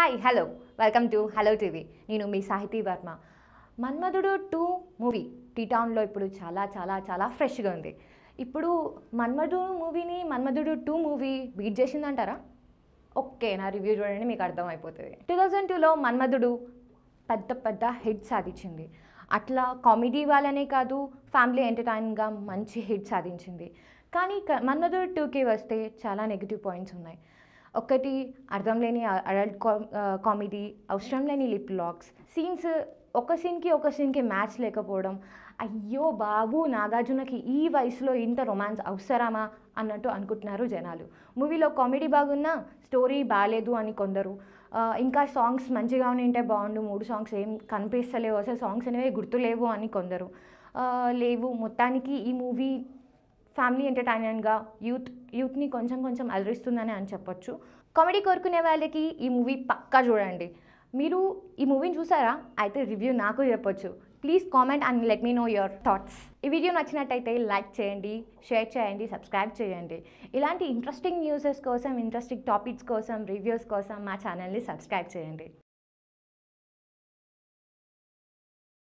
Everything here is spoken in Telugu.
hi hello welcome to Hello TV నేను మీ Sahithi Varma Manmadhudu two movie T టౌన్లో ఇప్పుడు చాలా చాలా చాలా ఫ్రెష్గా ఉంది ఇప్పుడు మన్మధుడు మూవీని మన్మధుడు టూ మూవీ బీట్ చేసిందంటారా ఓకే నా రివ్యూ చూడండి మీకు అర్థమైపోతుంది టూ థౌజండ్ టూలో మన్మధుడు పెద్ద పెద్ద హిట్ సాధించింది అట్లా కామెడీ వాళ్ళనే కాదు ఫ్యామిలీ ఎంటర్టైన్గా మంచి హిట్ సాధించింది కానీ క- మన్మధుడు టూకి వస్తే చాలా నెగిటివ్ పాయింట్స్ ఉన్నాయి ఒకటి అర్థం లేని అడల్ట్ కామెడీ అవసరం లేని లిప్ లాక్స్ సీన్స్ ఒక సీన్కి ఒక సీన్కి మ్యాచ్ లేకపోవడం అయ్యో బాబు నాగార్జునకి ఈ వయసులో ఇంత రొమాన్స్ అవసరమా అన్నట్టు అనుకుంటున్నారు జనాలు మూవీలో కామెడీ బాగున్నా స్టోరీ బాగాలేదు అని కొందరు ఆ, ఇంకా సాంగ్స్ మంచిగా ఉంటే బాగుండు మూడు సాంగ్స్ ఏం కనిపిస్తలేవు అసలు సాంగ్స్ అనేవి గుర్తులేవు అని కొందరు ఆ, లేవు మొత్తానికి ఈ మూవీ ఫ్యామిలీ ఎంటర్టైన్మెంట్గా యూత్ యూత్ని కొంచెం కొంచెం అలరిస్తుందని అని చెప్పొచ్చు కామెడీ కోరుకునే వాళ్ళకి ఈ మూవీ పక్కా చూడండి మీరు ఈ మూవీని చూసారా అయితే రివ్యూ నాకు చెప్పొచ్చు please comment and let me know your thoughts ఈ వీడియో నచ్చినట్టయితే లైక్ చేయండి షేర్ చేయండి సబ్స్క్రైబ్ చేయండి ఇలాంటి ఇంట్రెస్టింగ్ న్యూసెస్ కోసం ఇంట్రెస్టింగ్ టాపిక్స్ కోసం రివ్యూస్ కోసం మా ఛానల్ని సబ్స్క్రైబ్ చేయండి